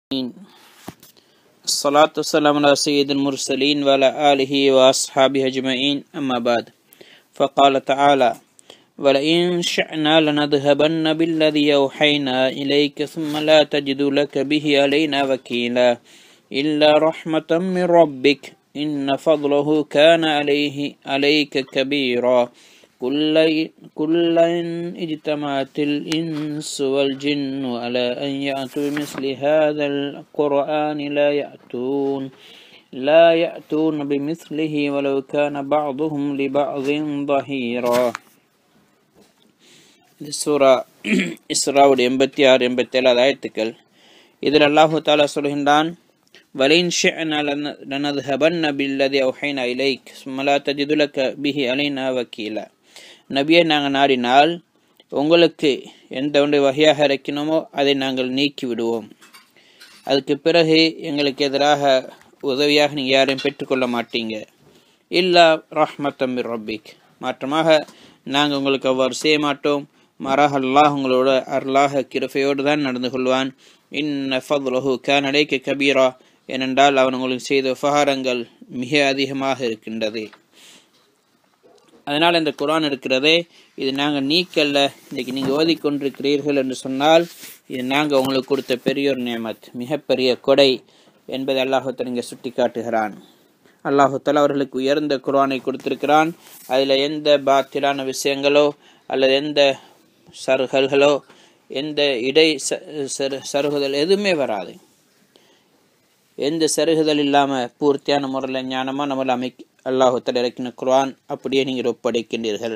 الصلاة والسلام على سيد المرسلين وعلى آله وأصحابه أجمعين أما بعد فقال تعالى ولئن شئنا لنذهبن بالذي أوحينا إليك ثم لا تجد لك به علينا وكيلا إلا رحمة من ربك إن فضله كان عليه عليك كبيرا كل كل إن اجتمعت الإنس والجن على أن يأتوا بمثل هذا القرآن لا يأتون لا يأتون بمثله ولو كان بعضهم لبعض ظهيرا இது சூரா இஸ்ராவுடைய எண்பத்தி ஆறு எண்பத்தி ஏழாவது ஆயத்துக்கள் இதில் அல்லாஹு தாலா சொல்கின்றான் வலின் லனது ஹபன் பில்லதி அவுஹைனா இலைக் சுமலா தஜிதுலக்க பிஹி அலைனா வக்கீலா நபியை நாங்கள் நாடினால் உங்களுக்கு எந்த ஒன்றை வகையாக இறக்கினோமோ அதை நாங்கள் நீக்கி விடுவோம் அதுக்கு பிறகு எங்களுக்கு எதிராக உதவியாக நீங்கள் யாரையும் பெற்றுக்கொள்ள மாட்டீங்க இல்லா ரஹ்மத்தம் ரப்பிக் மாற்றமாக நாங்கள் உங்களுக்கு அவ்வாறு செய்ய மாட்டோம் மாறாக அல்லாஹ் உங்களோட அருளாக கிருஃபையோடு தான் நடந்து கொள்வான் இன்ன ஃபதுலஹு கேன் அலைக்க கபீரா ஏனென்றால் அவன் உங்களுக்கு செய்த உபகாரங்கள் மிக அதிகமாக இருக்கின்றது அதனால் இந்த குரான் இருக்கிறதே இது நாங்கள் நீக்கல்ல இன்றைக்கி நீங்கள் ஓதிக்கொண்டிருக்கிறீர்கள் என்று சொன்னால் இது நாங்கள் உங்களுக்கு கொடுத்த பெரிய ஒரு நியமத் மிகப்பெரிய கொடை என்பதை அல்லாஹுத்தர் இங்கே சுட்டி காட்டுகிறான் அல்லாஹுத்தல் அவர்களுக்கு உயர்ந்த குரானை கொடுத்திருக்கிறான் அதில் எந்த பாத்திலான விஷயங்களோ அல்லது எந்த சருகல்களோ எந்த இடை சருகுதல் எதுவுமே வராது எந்த சருகுதல் இல்லாமல் பூர்த்தியான முறையில் ஞானமாக நம்மளை அமை அல்லாஹுத்தல் இறக்கின குரான் அப்படியே நீங்கள் ஒப்படைக்கின்றீர்கள்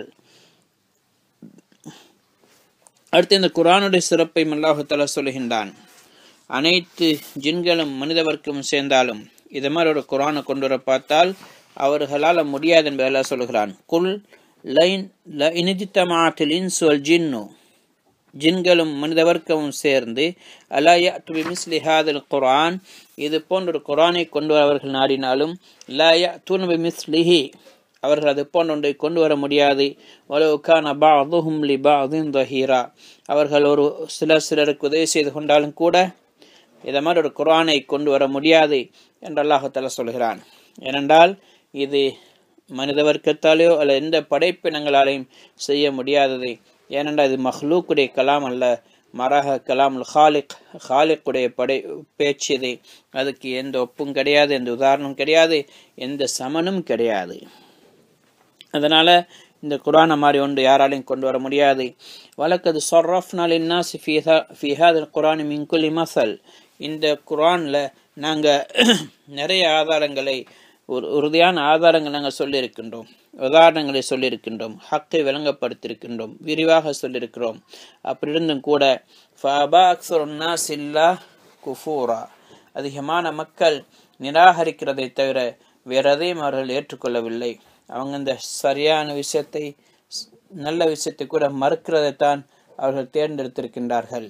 அடுத்து இந்த குரானுடைய சிறப்பை அல்லாஹுத்தலா சொல்கின்றான் அனைத்து ஜின்களும் மனித வர்க்கமும் சேர்ந்தாலும் இது மாதிரி ஒரு குரானை கொண்டு வர பார்த்தால் அவர்களால் முடியாது என்பதெல்லாம் சொல்கிறான் குல் லைன் ல இனிஜித்தமாட்டில் இன்சுவல் ஜின்னு ஜின்களும் மனித வர்க்கமும் சேர்ந்து அலாயா டு மிஸ்லி ஹாதல் குரான் இது போன்ற ஒரு குரானை கொண்டு வர அவர்கள் நாடினாலும் லாயா தூணபி மிஸ்லிஹி அவர்கள் அது போன்ற ஒன்றை கொண்டு வர முடியாது வலவுக்கான பாதுஹும் லி பாதும் தஹீரா அவர்கள் ஒரு சிலர் சிலருக்கு உதவி செய்து கொண்டாலும் கூட இதை மாதிரி ஒரு குரானை கொண்டு வர முடியாது என்று அல்லாஹால சொல்கிறான் ஏனென்றால் இது மனித வர்க்கத்தாலேயோ அல்ல எந்த படைப்பினங்களாலையும் செய்ய முடியாதது ஏனென்றால் இது மஹ்லூக்குடைய கலாம் அல்ல மரக கலாம் ஹாலிக் ஹாலிக்குடைய படை பேச்சு இது அதுக்கு எந்த ஒப்பும் கிடையாது எந்த உதாரணம் கிடையாது எந்த சமனும் கிடையாது அதனால் இந்த குரானை மாதிரி ஒன்று யாராலையும் கொண்டு வர முடியாது வழக்கது சொர்ரஃப்னால் இன்னா ஃபிஹாத் குரான் மின்குலி மசல் இந்த குரானில் நாங்கள் நிறைய ஆதாரங்களை ஒரு உறுதியான ஆதாரங்கள் நாங்கள் சொல்லியிருக்கின்றோம் உதாரணங்களை சொல்லியிருக்கின்றோம் ஹக்கை விளங்கப்படுத்தியிருக்கின்றோம் விரிவாக சொல்லியிருக்கிறோம் அப்படி இருந்தும் கூட சில்லா குஃபூரா அதிகமான மக்கள் நிராகரிக்கிறதை தவிர வேற எதையும் அவர்கள் ஏற்றுக்கொள்ளவில்லை அவங்க இந்த சரியான விஷயத்தை நல்ல விஷயத்தை கூட மறுக்கிறதைத்தான் அவர்கள் தேர்ந்தெடுத்திருக்கின்றார்கள்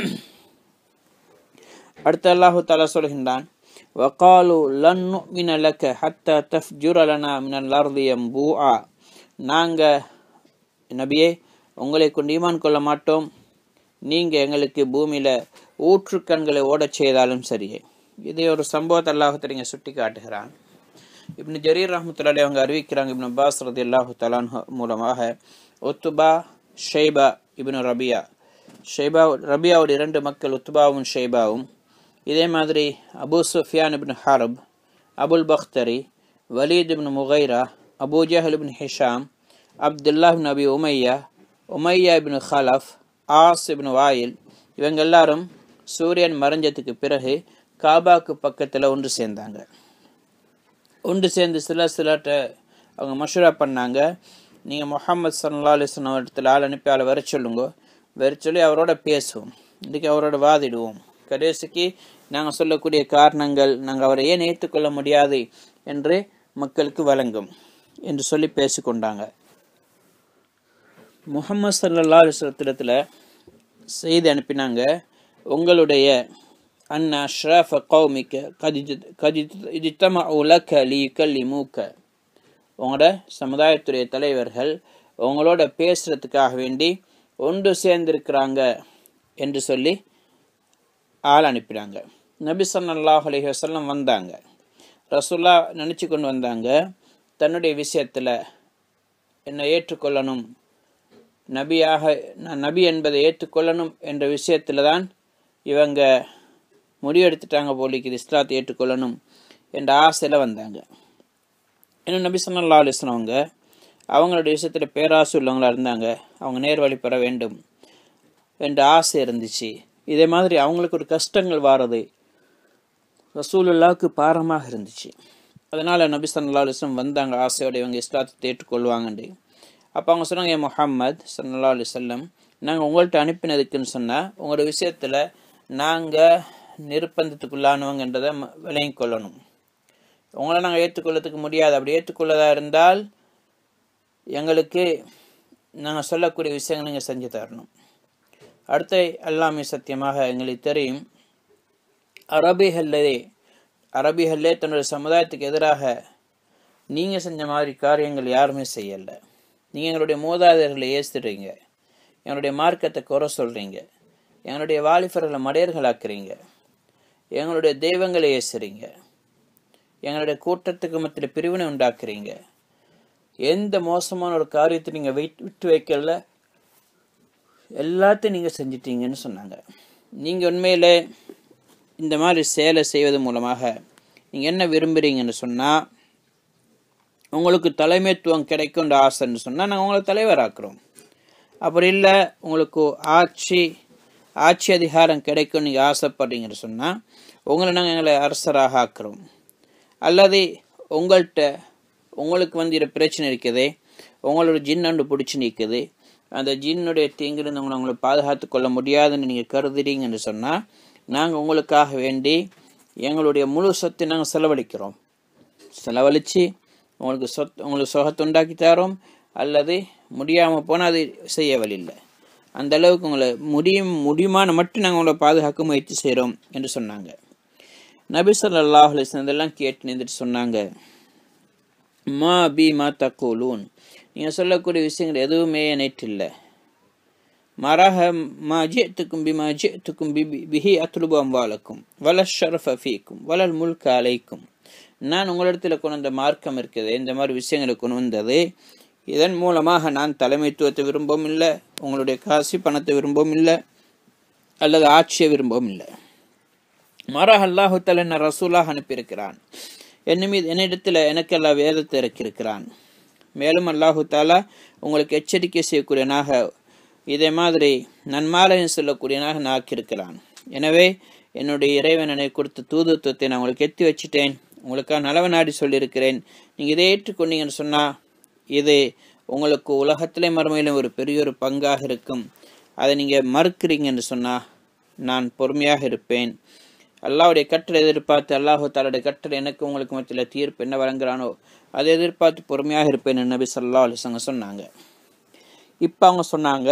அடுத்த அல்லாஹு தாலா சொல்கின்றான் வகாலு லன் நுமின லக்க ஹத்த தஃப்ஜுர லனா மினல் அர்தி யம்பூஆ நாங்க நபியே உங்களை கொண்டு ஈமான் கொள்ள மாட்டோம் நீங்க எங்களுக்கு பூமியில ஊற்றுக்கண்களை ஓடச் செய்தாலும் சரியே இதை ஒரு சம்பவத்தை அல்லாஹத்தை இங்கே சுட்டி காட்டுகிறான் இப்னு ஜரீர் ரஹமத்துல்லாடி அவங்க அறிவிக்கிறாங்க இப்னு அப்பாஸ் ரதி அல்லாஹு தலான் மூலமாக ஒத்துபா ஷெய்பா இப்னு ரபியா ஷெய்பா ரபியாவுடைய இரண்டு மக்கள் உத்துபாவும் ஷெய்பாவும் இதே மாதிரி Abu Sufyan ibn Harb Abul Bakhtari Walid ibn Mughira Abu Jahl ibn Hisham Abdullah ibn Abi Umayya Umayya ibn Khalaf As ibn Wail இவங்க எல்லாரும் சூரியன் மறைஞ்சதுக்கு பிறகு காபாக்கு பக்கத்தில் ஒன்று சேர்ந்தாங்க ஒன்று சேர்ந்து சில சிலர்கிட்ட அவங்க மஷூரா பண்ணாங்க நீங்கள் முகமது சல்லா அலிஸ்லாம் இடத்துல ஆள் அனுப்பி ஆளை வர சொல்லுங்க வர சொல்லி அவரோட பேசுவோம் இன்றைக்கி அவரோட வாதிடுவோம் கடைசிக்கு நாங்கள் சொல்லக்கூடிய காரணங்கள் நாங்கள் அவரை ஏன் ஏற்றுக்கொள்ள முடியாது என்று மக்களுக்கு வழங்கும் என்று சொல்லி பேசிக்கொண்டாங்க முகமது சல்லா அலிஸ்லத்திடத்தில் செய்தி அனுப்பினாங்க உங்களுடைய அண்ணா ஷ்ரஃப கௌமிக்க கதிஜ் கதிஜ் இஜ்தம உலக லீ கல்லி மூக்க உங்களோட சமுதாயத்துடைய தலைவர்கள் உங்களோட பேசுறதுக்காக வேண்டி ஒன்று சேர்ந்திருக்கிறாங்க என்று சொல்லி ஆள் அனுப்பினாங்க நபி ஸல்லல்லாஹு அலைஹி வஸல்லம் வந்தாங்க ரசூல்லா நினச்சி கொண்டு வந்தாங்க தன்னுடைய விஷயத்தில் என்னை ஏற்றுக்கொள்ளணும் நபியாக நான் நபி என்பதை ஏற்றுக்கொள்ளணும் என்ற விஷயத்தில் தான் இவங்க முடிவெடுத்துட்டாங்க போலிக்கு இஸ்லாத்தை ஏற்றுக்கொள்ளணும் என்ற ஆசையில் வந்தாங்க இன்னும் நபி ஸல்லல்லாஹு அலைஹி வஸல்லம் அவங்க அவங்களுடைய விஷயத்தில் பேராசை உள்ளவங்களா இருந்தாங்க அவங்க நேர் வழி பெற வேண்டும் என்ற ஆசை இருந்துச்சு இதே மாதிரி அவங்களுக்கு ஒரு கஷ்டங்கள் வாரது ரசூலுல்லாவுக்கு பாரமாக இருந்துச்சு அதனால் நபி ஸல்லல்லாஹு அலைஹி வஸல்லம் வந்தாங்க ஆசையோட இவங்க இஸ்லாத்தை ஏற்றுக்கொள்வாங்கண்டு அப்போ அவங்க சொன்னாங்க ஏ முஹம்மத் ஸல்லல்லாஹு அலைஹி வஸல்லம் நாங்கள் உங்கள்கிட்ட அனுப்பினதுக்குன்னு சொன்னால் உங்களோட விஷயத்தில் நாங்கள் நிர்பந்தத்துக்குள்ளானவங்கன்றதை ம- விளங்கிக் கொள்ளணும் உங்களை நாங்கள் ஏற்றுக்கொள்ளத்துக்கு முடியாது அப்படி ஏற்றுக்கொள்ளதா இருந்தால் எங்களுக்கு நாங்கள் சொல்லக்கூடிய விஷயங்களை நீங்கள் செஞ்சு தரணும் அடுத்து எல்லாமே சத்தியமாக எங்களுக்கு தெரியும் அரபிகளே அரபிகளே தன்னுடைய சமுதாயத்துக்கு எதிராக நீங்கள் செஞ்ச மாதிரி காரியங்கள் யாருமே செய்யலை நீங்கள் எங்களுடைய மூதாதையர்களை ஏசுறீங்க எங்களுடைய மார்க்கத்தை குறை சொல்கிறீங்க எங்களுடைய வாலிபர்களை மடையர்களாக்குறீங்க எங்களுடைய தெய்வங்களை ஏசுறீங்க எங்களுடைய கூட்டத்துக்கு மத்தியில் பிரிவினை உண்டாக்குறீங்க எந்த மோசமான ஒரு காரியத்தை நீங்கள் வெயிட் விட்டு வைக்கல எல்லாத்தையும் நீங்கள் செஞ்சிட்டீங்கன்னு சொன்னாங்க நீங்கள் உண்மையிலே இந்த மாதிரி சேலை செய்வது மூலமாக நீங்கள் என்ன விரும்புகிறீங்கன்னு சொன்னால் உங்களுக்கு தலைமைத்துவம் கிடைக்கும்ன்ற ஆசைன்னு சொன்னால் நாங்கள் உங்களை தலைவராக்குறோம் அப்படி இல்லை உங்களுக்கு ஆட்சி ஆட்சி அதிகாரம் கிடைக்கும் நீங்கள் ஆசைப்படுறீங்கன்னு சொன்னால் உங்களை நாங்கள் எங்களை அரசராக ஆக்குறோம் அல்லது உங்கள்கிட்ட உங்களுக்கு வந்து இரு பிரச்சனை இருக்குதே உங்களோட ஜின் ஒன்று பிடிச்சி நிற்குது அந்த ஜின்னுடைய தீங்கிலிருந்து உங்களை உங்களை பாதுகாத்து கொள்ள முடியாதுன்னு நீங்கள் கருதுறீங்கன்னு சொன்னால் நாங்கள் உங்களுக்காக வேண்டி எங்களுடைய முழு சொத்தை நாங்கள் செலவழிக்கிறோம் செலவழித்து உங்களுக்கு சொத் உங்களுக்கு சுகத்தை உண்டாக்கி தரோம் அல்லது முடியாமல் போனால் அது செய்ய வழியில்லை அந்த அளவுக்கு உங்களை முடியும் முடியுமான மட்டும் நாங்கள் உங்களை பாதுகாக்க முயற்சி செய்கிறோம் என்று சொன்னாங்க நபி ஸல்லல்லாஹு அலைஹி வஸல்லம் இதெல்லாம் கேட்டு நின்றுட்டு சொன்னாங்க மா பி மா தக்கூலூன் நீங்கள் சொல்லக்கூடிய விஷயங்கள் எதுவுமே நேற்றில்லை மாறாக மா ஜித்துக்கும் பி மா ஜித்துக்கும் பி பிஹி அத்லுபு அம்வாலக்கும் வல ஷரஃப ஃபீக்கும் வலல் முல்க அலைக்கும் நான் உங்களிடத்தில் கொண்டு வந்த மார்க்கம் இருக்குது இந்த மாதிரி விஷயங்களை கொண்டு வந்தது இதன் மூலமாக நான் தலைமைத்துவத்தை விரும்பவும் இல்லை உங்களுடைய காசி பணத்தை விரும்பவும் இல்லை அல்லது ஆட்சியை விரும்பவும் இல்லை மாறாக அல்லாஹு தஆலா என்னை ரசூலாக அனுப்பியிருக்கிறான் என் மீது என்னிடத்தில் எனக்கெல்லாம் வேதத்தை இறக்கியிருக்கிறான் மேலும் அல்லாஹு தாலா உங்களுக்கு எச்சரிக்கை செய்யக்கூடியனாக இதே மாதிரி நன்மாலையும் சொல்லக்கூடியனாக நான் ஆக்கியிருக்கிறான் எனவே என்னுடைய இறைவனனை கொடுத்த தூதுத்துவத்தை நான் உங்களுக்கு எத்தி வச்சிட்டேன் உங்களுக்காக நலவ நாடி சொல்லியிருக்கிறேன் நீங்கள் இதை ஏற்றுக்கொண்டீங்கன்னு சொன்னால் இது உங்களுக்கு உலகத்திலே மறுமையிலும் ஒரு பெரிய ஒரு பங்காக இருக்கும் அதை நீங்கள் மறுக்கிறீங்கன்னு சொன்னால் நான் பொறுமையாக இருப்பேன் அல்லாஹ்வுடைய கட்டளை எதிர்பார்த்து அல்லாஹு தாலுடைய கட்டளை எனக்கு உங்களுக்கு மத்தியில் தீர்ப்பு என்ன வழங்குறானோ அதை எதிர்பார்த்து பொறுமையாக இருப்பேன் நபி ஸல்லல்லாஹு அலைஹி வஸல்லம் சொன்னாங்க இப்போ அவங்க சொன்னாங்க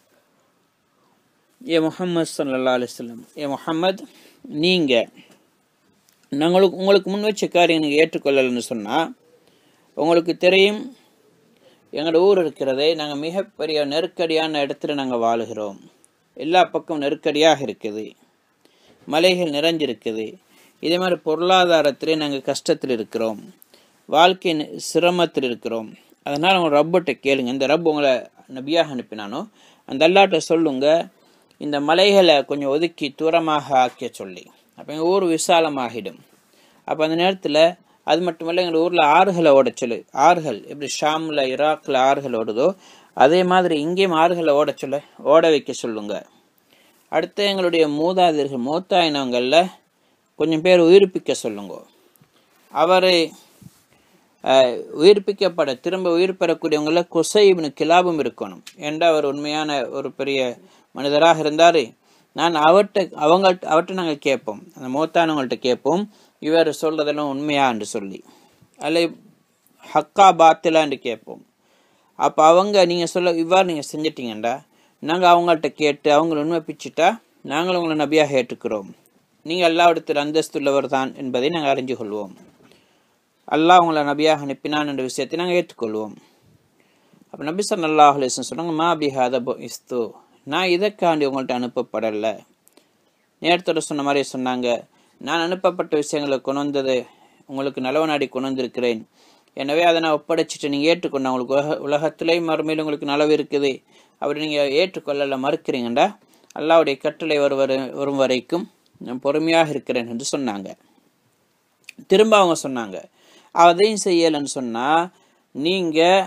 ஏ முஹம்மது ஸல்லல்லாஹு அலைஹி வஸல்லம் ஏ முஹம்மத் நீங்கள் நாங்களுக்கு உங்களுக்கு முன் வச்ச காரியம் நீங்கள் ஏற்றுக்கொள்ளலைன்னு சொன்னால் உங்களுக்கு தெரியும் எங்களோட ஊர் இருக்கிறதே நாங்கள் மிகப்பெரிய நெருக்கடியான இடத்துல நாங்கள் வாழுகிறோம் எல்லா பக்கம் நெருக்கடியாக இருக்குது மலைகள் நிறைஞ்சிருக்குது இதே மாதிரி பொருளாதாரத்திலே நாங்கள் கஷ்டத்தில் இருக்கிறோம் வாழ்க்கை நி- சிரமத்தில் இருக்கிறோம் அதனால் உங்கள் ரப்பிட்ட கேளுங்க இந்த ரப் உங்களை நபியாக அனுப்பினானோ அந்த அல்லாட்ட சொல்லுங்க இந்த மலைகளை கொஞ்சம் ஒதுக்கி தூரமாக ஆக்கிய சொல்லி அப்போ எங்கள் ஊர் விசாலமாகிடும் அப்போ அந்த நேரத்தில் அது மட்டுமல்ல எங்கள் ஊரில் ஆறுகளை ஓட சொல்லு ஆறுகள் எப்படி ஷாமில் ஈராக்கில் ஆறுகள் ஓடுதோ அதே மாதிரி இங்கேயும் ஆறுகளை ஓட சொல்ல ஓட வைக்க சொல்லுங்க அடுத்து எங்களுடைய மூதாதையர்கள் மூத்தாயினவங்களில் கொஞ்சம் பேர் உயிர்ப்பிக்க சொல்லுங்க அவரை அஹ், உயிர்ப்பிக்கப்பட திரும்ப உயிர் பெறக்கூடியவங்கள குசைபின் கிலாபும் இருக்கணும் ஏண்டா அவர் உண்மையான ஒரு பெரிய மனிதராக இருந்தார் நான் அவர்கிட்ட அவங்கள்ட்ட அவர்கிட்ட நாங்கள் கேட்போம் அந்த மூத்தானவங்கள்ட்ட கேட்போம் இவர் சொல்றதெல்லாம் உண்மையான்னு சொல்லி அல்ல ஹக்கா பாத்திலான்னு கேட்போம் அப்போ அவங்க நீங்கள் சொல்ல இவ்வாறு நீங்கள் செஞ்சிட்டீங்கண்டா நாங்கள் அவங்கள்ட்ட கேட்டு அவங்கள உண்மை பிச்சுட்டா நாங்கள் உங்களை நபியாக ஏற்றுக்கிறோம் நீங்கள் எல்லா இடத்துல அந்தஸ்துள்ளவர் தான் என்பதை நாங்கள் அறிஞ்சு கொள்வோம் அல்லாஹ் உங்களை நபியாக அனுப்பினான் என்ற விஷயத்தை நாங்கள் ஏற்றுக்கொள்வோம் அப்போ நபி ஸல்லல்லாஹு அலைஹி வஸல்லம் சொன்னாங்க மா பிஹாத இஸ்து நான் இதற்காண்டி உங்கள்கிட்ட அனுப்பப்படலை நேரத்தோட சொன்ன மாதிரி சொன்னாங்க நான் அனுப்பப்பட்ட விஷயங்களை கொண்டு வந்தது உங்களுக்கு நலவ நாடி கொண்டு வந்திருக்கிறேன் எனவே அதை நான் ஒப்படைச்சிட்டு நீங்கள் ஏற்றுக்கொண்ட உங்களுக்கு உலக உலகத்திலேயும் மறுமையில் உங்களுக்கு நலவு இருக்குது அப்படி நீங்கள் ஏற்றுக்கொள்ளல மறுக்கிறீங்கண்டா அல்லாவுடைய கட்டளை வருவர் வரும் வரைக்கும் நான் பொறுமையாக இருக்கிறேன் என்று சொன்னாங்க திரும்ப அவங்க சொன்னாங்க அதையும் செய்யலைன்னு சொன்னால் நீங்கள்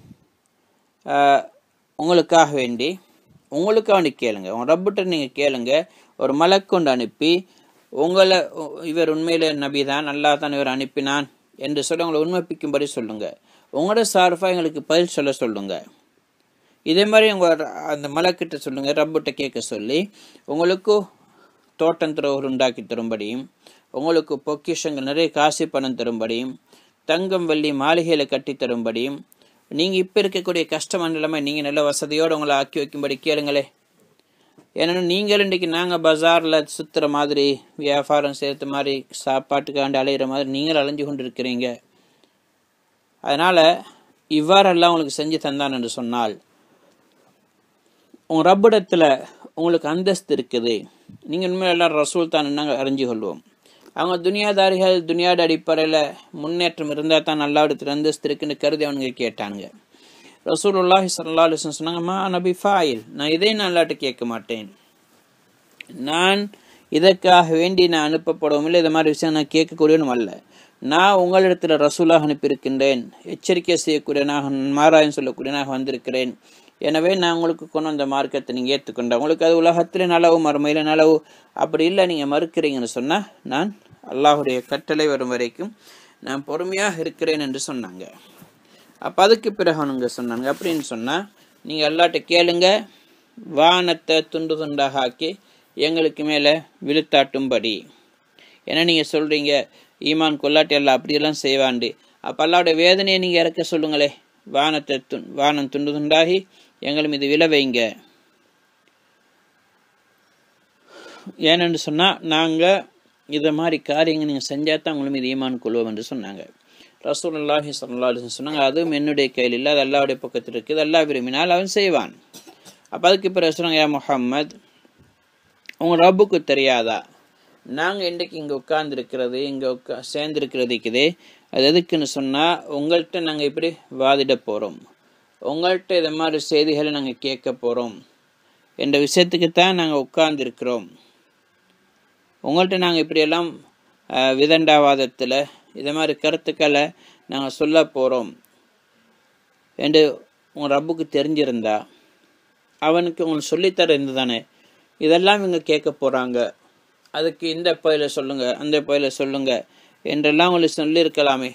உங்களுக்காக வேண்டி உங்களுக்காக வேண்டி கேளுங்க உங்கள் ரப்பிட்ட நீங்கள் கேளுங்க ஒரு மலக்கொண்டு அனுப்பி உங்களை இவர் உண்மையில நபி தான் நல்லா தான் இவர் அனுப்பினான் என்று சொல்லி உங்களை உண்மைப்பிக்கும்படி சொல்லுங்க உங்களோட சார்பாக எங்களுக்கு பதில் சொல்ல சொல்லுங்க இதே மாதிரி உங்கள் அந்த மலக்கிட்ட சொல்லுங்க ரப்பிட்ட கேட்க சொல்லி உங்களுக்கு தோட்டம் துறவர் உண்டாக்கி தரும்படியும் உங்களுக்கு பொக்கிஷங்கள் நிறைய காசு பணம் தரும்படியும் தங்கம் வெள்ளி மாளிகைகளை கட்டி தரும்படியும் நீங்கள் இப்போ இருக்கக்கூடிய கஷ்டமான நிலைமை நீங்கள் நல்ல வசதியோடு உங்களை ஆக்கி வைக்கும்படி கேளுங்களே ஏன்னா நீங்கள் இன்றைக்கி நாங்கள் பஜாரில் சுற்றுற மாதிரி வியாபாரம் சேர்த்த மாதிரி சாப்பாட்டுக்காண்டி அலையிற மாதிரி நீங்கள் அலைஞ்சு கொண்டு இருக்கிறீங்க அதனால் இவ்வாறெல்லாம் உங்களுக்கு செஞ்சு தந்தான் என்று சொன்னால் உங்கள் ரப்பிடத்தில் உங்களுக்கு அந்தஸ்து இருக்குது நீங்கள் உண்மையில எல்லாம் ரசூல் தான் நாங்கள் அறிஞ்சு கொள்வோம் அவங்க துனியாதாரிகள் துனியாட அடிப்படையில் முன்னேற்றம் இருந்தால் தான் நல்லா இடத்துல அந்தஸ்து இருக்குன்னு கருதி அவனுங்க கேட்டானுங்க ரசூலுல்லாஹி சல்லா அலிஸ்லம் சொன்னாங்கம்மா நபி ஃபாயில் நான் இதை நல்லாட்டு கேட்க மாட்டேன் நான் இதற்காக வேண்டி நான் அனுப்பப்படவும் இல்லை இது மாதிரி விஷயம் நான் கேட்கக்கூடியவனும் அல்ல நான் உங்களிடத்தில் ரசூலாக அனுப்பியிருக்கின்றேன் எச்சரிக்கை செய்யக்கூடியனாக மாறாயம் சொல்லக்கூடியனாக வந்திருக்கிறேன் எனவே நான் உங்களுக்கு கொண்டு வந்த மார்க்கத்தை நீங்கள் ஏற்றுக்கொண்ட உங்களுக்கு அது உலகத்தில் நலவு மறுமையில் நலவு அப்படி இல்லை நீங்கள் மறுக்கிறீங்கன்னு சொன்னால் நான் அல்லாஹுடைய கட்டளை வரும் வரைக்கும் நான் பொறுமையாக இருக்கிறேன் என்று சொன்னாங்க அப்போ அதுக்கு பிறகு அவனுங்க சொன்னாங்க அப்படின்னு சொன்னால் நீங்கள் எல்லாட்ட கேளுங்க வானத்தை துண்டு துண்டாக ஆக்கி எங்களுக்கு மேலே விழுத்தாட்டும்படி ஏன்னா நீங்கள் சொல்கிறீங்க ஈமான் கொல்லாட்டி எல்லாம் அப்படியெல்லாம் செய்வாண்டு அப்போ அல்லாவுடைய வேதனையை நீங்கள் இறக்க சொல்லுங்களே வானத்தை து வானம் துண்டு துண்டாகி எங்களும் இது விழ வைங்க ஏனென்று சொன்னால் நாங்கள் இதை மாதிரி காரியங்கள் நீங்கள் செஞ்சால் தான் உங்களும் இது ஈமான் கொள்வோம் என்று சொன்னாங்க ரசூலுல்லாஹி சல்லா சொன்னாங்க அதுவும் என்னுடைய கையில் இல்லை அது அல்லாவுடைய பக்கத்தில் இருக்குது அல்லா விரும்பினால் அவன் செய்வான் அப்போ அதுக்கு பிறகு சொன்னாங்க யா முஹம்மத் உங்கள் ரப்புக்கு தெரியாதா நாங்கள் இன்றைக்கு இங்கே உட்கார்ந்துருக்கிறது இங்கே உட்கா சேர்ந்துருக்கிறதுக்குதே அது எதுக்குன்னு சொன்னால் உங்கள்கிட்ட நாங்கள் இப்படி வாதிட போகிறோம் உங்கள்கிட்ட இதை மாதிரி செய்திகளை நாங்கள் கேட்க போகிறோம் என்ற விஷயத்துக்கு தான் நாங்கள் உட்கார்ந்துருக்கிறோம் உங்கள்கிட்ட நாங்கள் இப்படியெல்லாம் விதண்டாவாதத்தில் இதை மாதிரி கருத்துக்களை நாங்கள் சொல்ல போகிறோம் என்று உங்கள் ரப்புக்கு தெரிஞ்சிருந்தா அவனுக்கு உங்களுக்கு சொல்லித்தர இருந்து தானே இதெல்லாம் இவங்க கேட்க போகிறாங்க அதுக்கு இந்த பயில சொல்லுங்க அந்த பயில சொல்லுங்க என்றெல்லாம் உங்களுக்கு சொல்லியிருக்கலாமே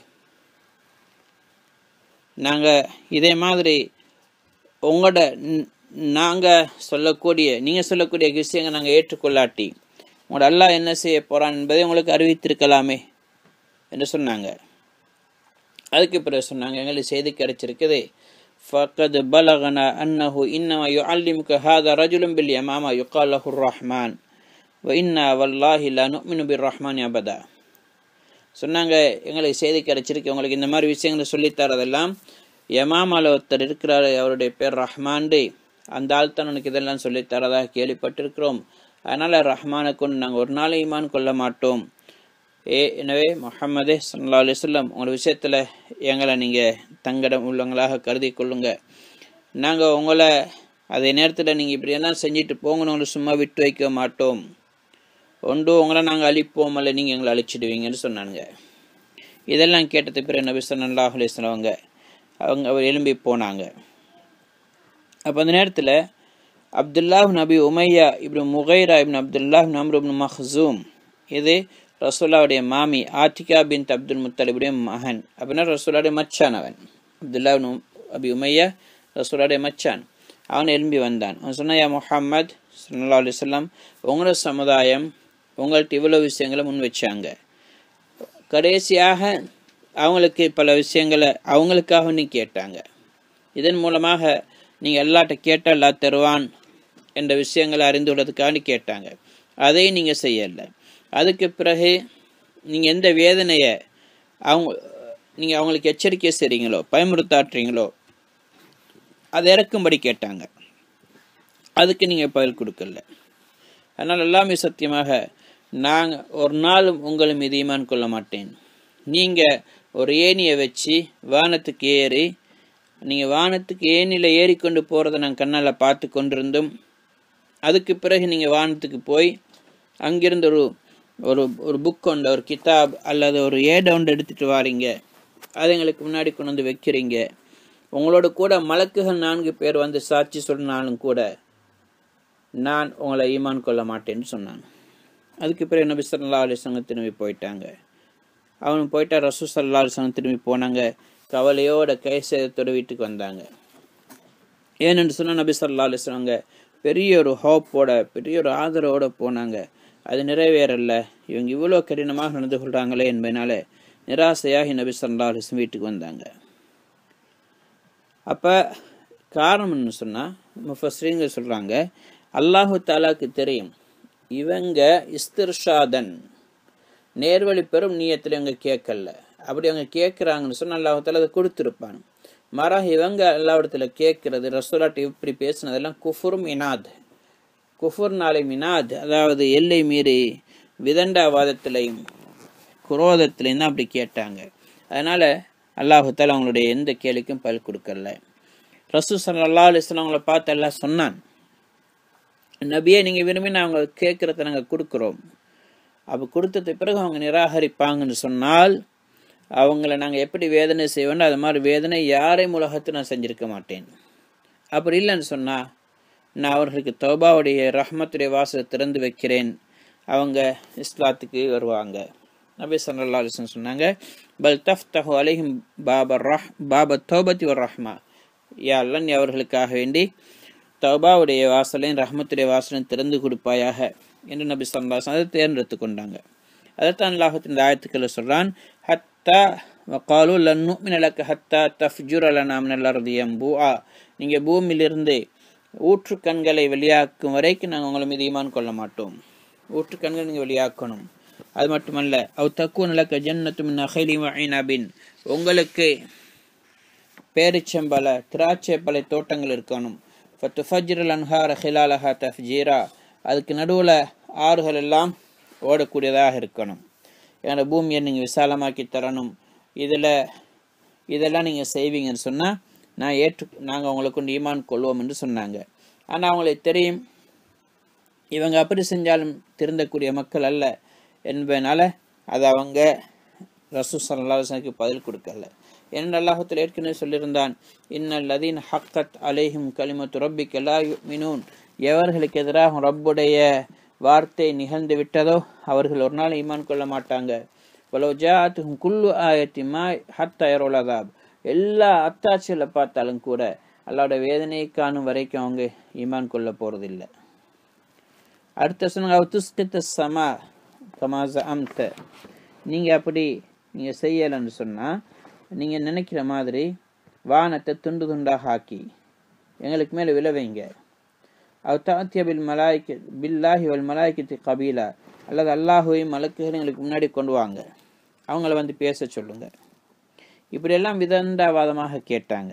நாங்கள் இதே மாதிரி உங்களோட நாங்கள் சொல்லக்கூடிய நீங்கள் சொல்லக்கூடிய விஷயங்கள் நாங்கள் ஏற்றுக்கொள்ளாட்டி உங்களோட அல்லாஹ் என்ன செய்ய போகிறான் என்பதை உங்களுக்கு அறிவித்திருக்கலாமே என்று சொன்னாங்க அதுக்கு பிறகு சொன்னாங்க எங்களுக்கு செய்தி கிடைச்சிருக்குது ஃபக்கது பலகனா அன்னஹு இன்னமா யுஅல்லிமுக ஹாதா ரஜுலும் பில் யமாமா யுகால் லஹு ரஹ்மான் வ இன்னா வல்லாஹி லா நுமினு பிர் ரஹ்மான் அபதா சொன்னாங்க எங்களுக்கு செய்தி கிடைச்சிருக்கு உங்களுக்கு இந்த மாதிரி விஷயங்களை சொல்லித்தரதெல்லாம் யமாமால ஒருத்தர் இருக்கிறாரு அவருடைய பேர் ரஹ்மான்டு அந்த ஆள் தான் உனக்கு இதெல்லாம் சொல்லித்தரதாக கேள்விப்பட்டிருக்கிறோம் அதனால் ரஹ்மானை கொண்டு நாங்கள் ஒரு நாள் ஈமான் கொள்ள மாட்டோம் ஏ எனவே முஹம்மதே சல்லா அலிஸ்லம் உங்களோட விஷயத்தில் எங்களை நீங்கள் தங்கடம் உள்ளவங்களாக கருதி கொள்ளுங்க நாங்கள் உங்களை அதே நேரத்தில் நீங்கள் இப்படியெல்லாம் செஞ்சுட்டு போங்கன்னு உங்களை சும்மா விட்டு வைக்க மாட்டோம் ஒன்று உங்களை நாங்கள் அழிப்போம் அல்ல நீங்கள் எங்களை அழிச்சிடுவீங்கன்னு சொன்னானுங்க இதெல்லாம் கேட்டது பிறகு நபி சல்லாஹ் அலிஸ்லாம் அவங்க அவங்க அவர் எழும்பி போனாங்க அப்போ அந்த நேரத்தில் அப்துல்லாஹ் நபி உமையா இப்படி முகைரா இப்னு அப்துல்லாஹ் நம்ரு இப்னு மஹ்சூம் இது ரசூல்லாவுடைய மாமி ஆத்திகா பின் அப்துல் முத்தலிபுடைய மகன் அப்படின்னா ரசூலாவுடைய மச்சான் அவன் அப்துல்லா அபி உமையா ரசூலாவுடைய மச்சான் அவன் எழும்பி வந்தான் அவன் சொன்னா யா முஹம்மத் சல்லா அலிஸ்லாம் உங்களோட சமுதாயம் உங்கள்கிட்ட இவ்வளோ விஷயங்களை முன் வச்சாங்க கடைசியாக அவங்களுக்கு பல விஷயங்களை அவங்களுக்காக நீ கேட்டாங்க இதன் மூலமாக நீங்கள் எல்லாட்ட கேட்டால் எல்லா தருவான் என்ற விஷயங்களை அறிந்து கொள்வதற்காக கேட்டாங்க அதையும் நீங்கள் செய்யலை அதுக்கு பிறகு நீங்கள் எந்த வேதனையை அவங்க நீங்கள் அவங்களுக்கு எச்சரிக்கை செய்கிறீங்களோ பயமுறுத்தாட்டுறீங்களோ அதை இறக்கும்படி கேட்டாங்க அதுக்கு நீங்கள் பதில் கொடுக்கல அதனால் எல்லாமே சத்தியமாக நாங்கள் ஒரு நாளும் உங்களை மீது ஈமான் கொள்ள மாட்டேன் நீங்கள் ஒரு ஏணியை வச்சு வானத்துக்கு ஏறி நீங்கள் வானத்துக்கு ஏனியில் ஏறிக்கொண்டு போகிறத நான் கண்ணால் பார்த்து கொண்டிருந்தோம் அதுக்கு பிறகு நீங்கள் வானத்துக்கு போய் அங்கிருந்து ஒரு ஒரு ஒரு புக் ஒன்று ஒரு கிதாப் அல்லது ஒரு ஏடை ஒன்று எடுத்துகிட்டு வாரீங்க அதை எங்களுக்கு முன்னாடி கொண்டு வந்து வைக்கிறீங்க உங்களோட கூட மலக்குகள் நான்கு பேர் வந்து சாட்சி சொன்னாலும் கூட நான் உங்களை ஈமான் கொள்ள மாட்டேன்னு சொன்னான் அதுக்கு பிறகு நபி சல்லா அலிஸ்வங்க திரும்பி போயிட்டாங்க அவனு போயிட்டா ரசூ சல்லா அலிஸ்வங்க திரும்பி போனாங்க கவலையோட கை சேதத்தோட வீட்டுக்கு வந்தாங்க ஏனென்று சொன்னால் நபி சல்லா அலிஸ்வங்க பெரிய ஒரு ஹோப்போட பெரிய ஒரு ஆதரவோட போனாங்க அது நிறைவேறல இவங்க இவ்வளோ கடினமாக நடந்து கொள்கிறாங்களே என்பதனால நிராசையாகி நபி சல்லா அலிஸ்லம் வீட்டுக்கு வந்தாங்க அப்போ காரணம் என்ன சொன்னால் முஃபஸ்ரீங்க சொல்கிறாங்க அல்லாஹு தாலாக்கு தெரியும் இவங்க இஸ்திர்ஷாதன் நேர்வழி பெறும் நீயத்தில் இவங்க கேட்கல அப்படி அவங்க கேட்குறாங்கன்னு சொன்னால் அல்லாஹால அதை கொடுத்துருப்பான் மறாக இவங்க எல்லாவிடத்துல கேட்கறது ரசோலாட்டு இப்படி பேசுனதெல்லாம் குஃபுரும் இனாத் குஃபுர்னாலே மினாத் அதாவது எல்லை மீறி விதண்டாவாதத்திலையும் குரோதத்திலையும் தான் அப்படி கேட்டாங்க அதனால் அல்லாஹால அவங்களுடைய எந்த கேள்விக்கும் பல் கொடுக்கல ரசூ சல்லா அலிஸ்லாம் அவங்கள பார்த்து எல்லாம் சொன்னான் நபியே நீங்கள் விரும்பி நாங்கள் கேட்குறத நாங்கள் கொடுக்குறோம் அப்போ கொடுத்தது பிறகு அவங்க நிராகரிப்பாங்கன்னு சொன்னால் அவங்கள நாங்கள் எப்படி வேதனை செய்வோம் அது மாதிரி வேதனை யாரையும் உலகத்தை நான் செஞ்சிருக்க மாட்டேன் அப்படி இல்லைன்னு சொன்னால் நான் அவர்களுக்கு தௌபாவுடைய ரஹ்மத்துடைய வாசலை திறந்து வைக்கிறேன் அவங்க இஸ்லாத்துக்கு வருவாங்க நபி சல்லா அலிஸ்லம் சொன்னாங்க பல் தஃப் தஹு அலிஹிம் பாபர் ரஹ் பாப தௌபத்தி ஒரு ரஹ்மா யா அல்லன் அவர்களுக்காக வேண்டி தௌபாவுடைய வாசலையும் ரஹ்மத்துடைய வாசலையும் திறந்து கொடுப்பாயாக என்று நபி சல்லாஸ் அதை தேர்ந்தெடுத்து கொண்டாங்க அதைத்தான் அல்லாஹத்தின் ஆயத்துக்களை சொல்கிறான் ஹத்தா வக்காலு லன்னு மினலக்க ஹத்தா தஃப்ஜுர் அலனா மினல் அர்தியம் பூஆ நீங்கள் பூமியிலிருந்து ஊற்று கண்களை வெளியாக்கும் வரைக்கும் நாங்கள் உங்களை மீது ஈமான் கொள்ள மாட்டோம் ஊற்று கண்கள் நீங்கள் வெளியாக்கணும் அது மட்டுமல்ல அவ் தக்கு நிலக்க ஜன்னத்து மின் அகைலி ஐனாபின் உங்களுக்கு பேரிச்சம்பல திராட்சை பல தோட்டங்கள் இருக்கணும் ஃபத்து ஃபஜ்ரல் அன்ஹார ஹிலாலஹா தஃப்ஜீரா அதுக்கு நடுவில் ஆறுகள் எல்லாம் ஓடக்கூடியதாக இருக்கணும் என்னோட பூமியை நீங்கள் விசாலமாக்கி தரணும் இதில் இதெல்லாம் நீங்கள் செய்வீங்கன்னு சொன்னால் நான் ஏற்று நாங்கள் உங்களை கொண்டு ஈமான் கொள்வோம் என்று சொன்னாங்க ஆனால் அவங்களுக்கு தெரியும் இவங்க அப்படி செஞ்சாலும் திருந்தக்கூடிய மக்கள் அல்ல என்பதனால அது அவங்க ரசூ சல்லாஹனுக்கு பதில் கொடுக்கல என்று அல்லாஹத்தில் ஏற்கனவே சொல்லியிருந்தான் இன்னல் லதீன் ஹக்கத் அலேஹிம் கலிமத்து ரப்பி கலா மினூன் எவர்களுக்கு எதிராக ரப்புடைய வார்த்தை நிகழ்ந்து விட்டதோ அவர்கள் ஒரு நாள் ஈமான் கொள்ள மாட்டாங்க ஜாத்தும் குல்லு ஆயத்தி மாய் ஹத்தயரோலதாப் எல்லா அத்தாட்சியில் பார்த்தாலும் கூட அல்லாவோட வேதனையை காணும் வரைக்கும் அவங்க ஈமான் கொள்ள போகிறதில்லை அடுத்த சொன்னாங்க துஸ்கித்த சமா கமாச அம்த நீங்கள் அப்படி நீங்கள் செய்யலைன்னு சொன்னால் நீங்கள் நினைக்கிற மாதிரி வானத்தை துண்டு துண்டாக ஆக்கி எங்களுக்கு மேலே விளைவைங்க அவ் தாத்திய பில் மலாய்க்கு பில்லாஹி வல் மலாய்க்கு கபீலா அல்லது அல்லாஹுவையும் மலக்குகள் எங்களுக்கு முன்னாடி கொண்டு வாங்க அவங்கள வந்து பேச சொல்லுங்க இப்படியெல்லாம் விதண்டாவாதமாக கேட்டாங்க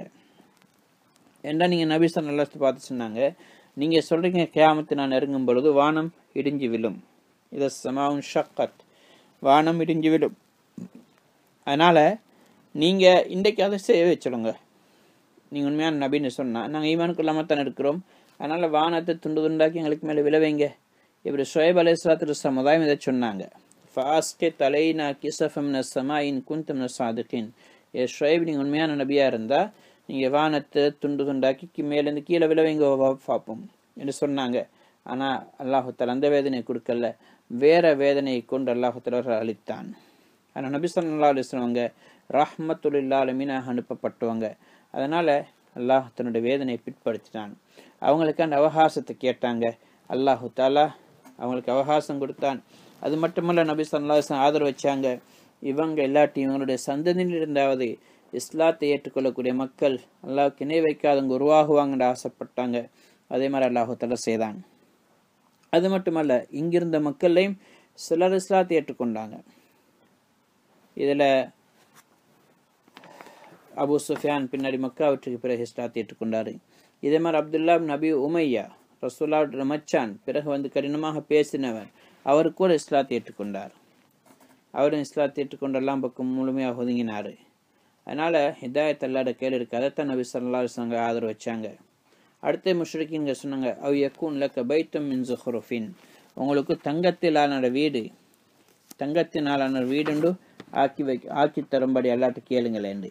ஏன்னா நீங்கள் நபிசன் நல்லா பார்த்து சொன்னாங்க நீங்கள் சொல்கிறீங்க கேமத்து நான் நெருங்கும் பொழுது வானம் இடிஞ்சு விழும் இதை சமாவும் ஷக்கத் வானம் இடிஞ்சு விழும் அதனால் நீங்கள் இன்றைக்கு அதை செய்ய வச்சுடுங்க நீங்கள் உண்மையான நபின்னு சொன்னால் நாங்கள் ஈமானுக்கு இல்லாமல் தானே இருக்கிறோம் அதனால் வானத்தை துண்டு துண்டாக்கி எங்களுக்கு மேலே விளைவைங்க இப்படி ஷோயப் அலையாத்திர சமுதாயம் இதை சொன்னாங்க ஃபாஸ்கே தலைனா கிசஃபம் சமாயின் குந்தம் சாதுக்கின் ஏ ஷோயப் நீங்கள் உண்மையான நபியாக இருந்தால் நீங்கள் வானத்தை துண்டு துண்டாக்கி மேலேருந்து கீழே விளைவைங்க பார்ப்போம் என்று சொன்னாங்க ஆனால் அல்லாஹுத்தால் அந்த வேதனையை கொடுக்கல வேற வேதனையை கொண்டு அல்லாஹுத்தால் அளித்தான் ஆனால் நபி சொல்லா அலிஸ்லவங்க ரஹ்மத்துல்லாலுமீனாக அனுப்பப்பட்டவங்க அதனால் அல்லாஹ் தன்னுடைய வேதனையை பிற்படுத்தினான் அவங்களுக்கான அவகாசத்தை கேட்டாங்க அல்லாஹு தாலா அவங்களுக்கு அவகாசம் கொடுத்தான் அது மட்டுமல்ல நபி சல்லாஹம் ஆதரவு வச்சாங்க இவங்க எல்லாத்தையும் இவங்களுடைய சந்ததியில் இருந்தாவது இஸ்லாத்தை ஏற்றுக்கொள்ளக்கூடிய மக்கள் அல்லாஹ்வுக்கு இணை வைக்காதவங்க உருவாகுவாங்கன்னு ஆசைப்பட்டாங்க அதே மாதிரி அல்லாஹு தாலா செய்தான் அது மட்டுமல்ல இங்கிருந்த மக்களையும் சிலர் இஸ்லாத்தை ஏற்றுக்கொண்டாங்க இதில் அபு சுஃபியான் பின்னாடி மக்காவற்றுக்கு பிறகு இஸ்லாத்தை ஏற்றுக்கொண்டார் இதே மாதிரி அப்துல்லா நபி உமையா ரசூல்லா மச்சான் பிறகு வந்து கடினமாக பேசினவர் அவர் கூட இஸ்லாத்தை ஏற்றுக்கொண்டார் அவரும் இஸ்லாத்தை ஏற்றுக்கொண்டு எல்லாம் பக்கம் முழுமையாக ஒதுங்கினார் அதனால் ஹிதாயத் அல்லாட கேள் இருக்கு அதைத்தான் நபி சல்லா அலுவலங்க ஆதரவு வச்சாங்க அடுத்த முஷ்ரிக்கிங்க சொன்னாங்க அவ் யக்கூன் லக்க பைத்தம் மின் ஜுஹ்ருஃபின் உங்களுக்கு தங்கத்திலான வீடு தங்கத்தினாலான வீடுண்டு ஆக்கி வை ஆக்கி தரும்படி அல்லாட்டு கேளுங்களேண்டு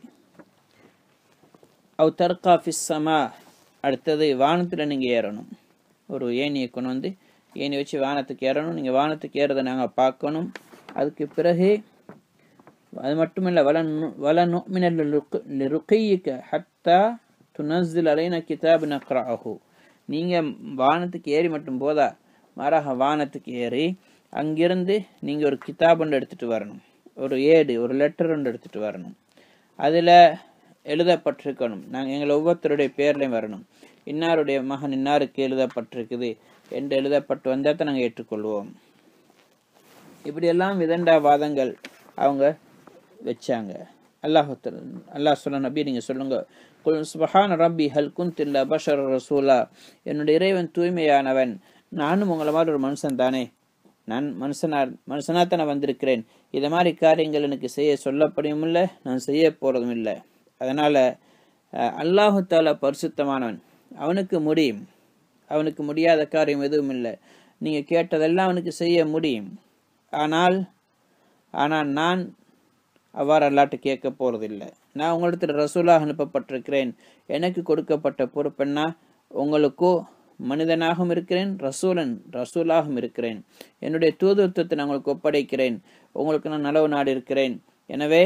அவ் தர்கா ஃபிஸ்ஸமா அடுத்தது வானத்தில் நீங்கள் ஏறணும் ஒரு ஏணியை கொண்டு வந்து ஏணி வச்சு வானத்துக்கு ஏறணும் நீங்கள் வானத்துக்கு ஏறதை நாங்கள் பார்க்கணும் அதுக்கு பிறகு அது மட்டுமில்ல வல வல நுமினல் ருக்கையிக்க ஹத்தா துனஸ்தில் அலைன கிதாப் நக்ராஹு நீங்கள் வானத்துக்கு ஏறி மட்டும் போதா மாறாக வானத்துக்கு ஏறி அங்கிருந்து நீங்கள் ஒரு கிதாப் ஒன்று எடுத்துகிட்டு வரணும் ஒரு ஏடு ஒரு லெட்டர் ஒன்று எடுத்துகிட்டு வரணும் அதில் எழுதப்பட்டிருக்கணும் நாங்கள் எங்களை ஒவ்வொருத்தருடைய பேர்லையும் வரணும் இன்னாருடைய மகன் இன்னாருக்கு எழுதப்பட்டிருக்குது என்று எழுதப்பட்டு வந்தால் தான் நாங்கள் ஏற்றுக்கொள்வோம் இப்படியெல்லாம் விதண்டாவாதங்கள் அவங்க வச்சாங்க அல்லாஹ் அல்லாஹ் சொல்ல நபி நீங்கள் சொல்லுங்க சுபஹான ரப்பி ஹல் குந்தில்ல பஷர் ரசூலா என்னுடைய இறைவன் தூய்மையானவன் நானும் உங்களை மாதிரி ஒரு மனுஷன் தானே நான் மனுஷனா மனுஷனா தானே வந்திருக்கிறேன் இதை மாதிரி காரியங்கள் எனக்கு செய்ய சொல்லப்படியும் இல்லை நான் செய்ய போகிறதும் இல்லை அதனால் அல்லாஹு தாலா பரிசுத்தமானவன் அவனுக்கு முடியும் அவனுக்கு முடியாத காரியம் எதுவும் இல்லை நீங்கள் கேட்டதெல்லாம் அவனுக்கு செய்ய முடியும் ஆனால் ஆனால் நான் அவ்வாறு அல்லாட்டு கேட்க போகிறதில்லை நான் உங்களிடத்தில் ரசூலாக அனுப்பப்பட்டிருக்கிறேன் எனக்கு கொடுக்கப்பட்ட பொறுப்பென்னா உங்களுக்கோ மனிதனாகவும் இருக்கிறேன் ரசூலன் ரசூலாகவும் இருக்கிறேன் என்னுடைய தூதுத்துவத்தை நான் உங்களுக்கு ஒப்படைக்கிறேன் உங்களுக்கு நான் நலவு நாடு இருக்கிறேன் எனவே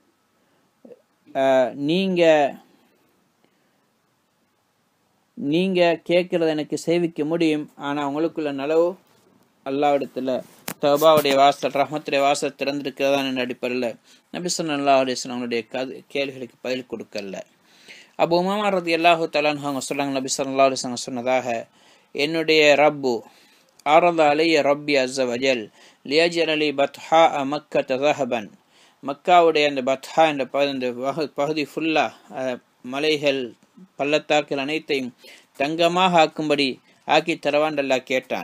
நீங்கள் நீங்கள் கேட்குறத எனக்கு சேவிக்க முடியும் ஆனால் உங்களுக்குள்ள நலவு அல்லாவிடத்தில் தபாவுடைய வாசல் ரஹமத்துடைய வாசல் திறந்திருக்கிறதான அடிப்படையில் நபிசன் அல்லா அலிஸ்லாம் அவங்களுடைய கது கேள்விகளுக்கு பதில் கொடுக்கல அப்போ உமாமா ரதி அல்லாஹு தலான் அவங்க சொல்கிறாங்க நபி சொல்லா அலிஸ்லாம் சொன்னதாக என்னுடைய ரப்பு ஆரத அலைய ரப்பி அஸ்ஸ வஜல் லியஜல் அலி பத்ஹா அ மக்க தஹபன் மக்காவுடைய அந்த பத்ஹா என்ற அந்த பகுதி ஃபுல்லாக மலைகள் பள்ளத்தாக்கள் அனைத்தையும் தங்கமாக ஆக்கும்படி ஆக்கி தரவாண்டல்லா கேட்டான்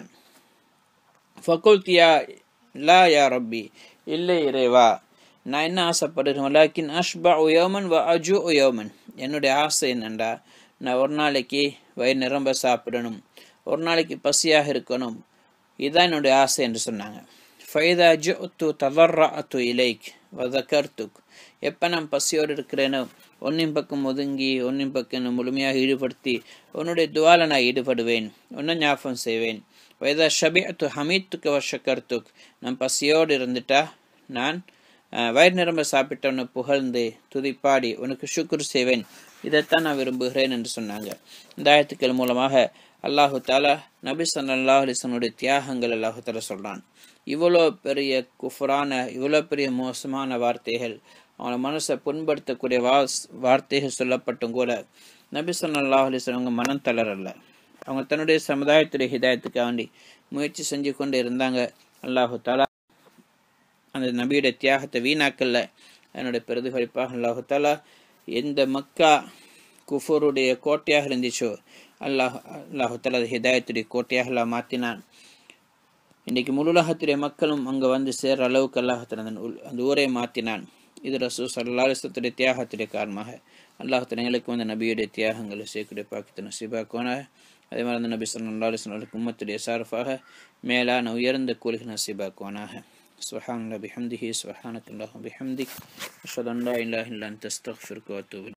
ஃபகுல்தியா லா யா ரப்பி இல்லை இறைவா நான் என்ன ஆசைப்படுறேன் லாக்கின் அஷ்பா உயோமன் வ அஜு உயோமன் என்னுடைய ஆசை என்னண்டா நான் ஒரு நாளைக்கு வயிறு நிரம்ப சாப்பிடணும் ஒரு நாளைக்கு பசியாக இருக்கணும் இதுதான் என்னுடைய ஆசை என்று சொன்னாங்க ஃபைதா ஜு து தவர்ரா அத்து இலைக் வதக்கர்த்துக் எப்போ நான் பசியோடு இருக்கிறேனோ ஒன்னின் பக்கம் ஒதுங்கி ஒன்னின் பக்கம் முழுமையாக ஈடுபடுத்தி உன்னுடைய துவால நான் ஈடுபடுவேன் ஒன்னும் ஞாபகம் செய்வேன் வைதா ஷபிஅத்து ஹமீத்துக்கு வஷக்கர்த்துக் நான் பசியோடு இருந்துட்டா நான் வயிறு நிரம்ப சாப்பிட்டவனை புகழ்ந்து துதிப்பாடி உனக்கு சுக்குர் செய்வேன் இதைத்தான் நான் விரும்புகிறேன் என்று சொன்னாங்க இந்த ஆயத்துக்கள் மூலமாக அல்லாஹு தாலா நபி சல்லாஹ் அலிசனுடைய தியாகங்கள் அல்லாஹு தாலா சொல்கிறான் இவ்வளோ பெரிய குஃபரான இவ்வளோ பெரிய மோசமான வார்த்தைகள் அவங்கள மனசை புண்படுத்தக்கூடிய வாஸ் வார்த்தைகள் சொல்லப்பட்டும் கூட நபி சல்லாஹ் அலிஸ்லாம் அவங்க மனம் தளரல அவங்க தன்னுடைய சமுதாயத்துடைய ஹிதாயத்துக்காக வேண்டி முயற்சி செஞ்சு கொண்டு இருந்தாங்க அல்லாஹு தாலா அந்த நபியுடைய தியாகத்தை வீணாக்கல்ல என்னுடைய பிரதிபலிப்பாக அல்லாஹு தாலா எந்த மக்கா குஃபருடைய கோட்டையாக இருந்துச்சோ அல்லாஹ் அல்லாஹு தாலா ஹிதாயத்துடைய கோட்டையாக எல்லாம் மாற்றினான் இன்றைக்கு முழுலகத்துடைய மக்களும் அங்கே வந்து சேர்ற அளவுக்கு அல்லாஹத்தில் அந்த அந்த ஊரை மாற்றினான் இது ரசூ சல்லாஹத்துடைய தியாகத்துடைய காரணமாக அல்லாஹத்தில் எங்களுக்கு வந்து நபியுடைய தியாகங்களை சேர்க்குடைய பாக்கித்த நசீபாக்குவான அதே மாதிரி அந்த நபி சொல்லா அலிஸ்வலுக்கு உம்மத்துடைய சார்பாக மேலான உயர்ந்த கூலிகள் நசீபாக்குவானாக سبحان الله بحمده سبحانك اللهم بحمدك أشهد أن لا إله إلا أنت أستغفرك وأتوب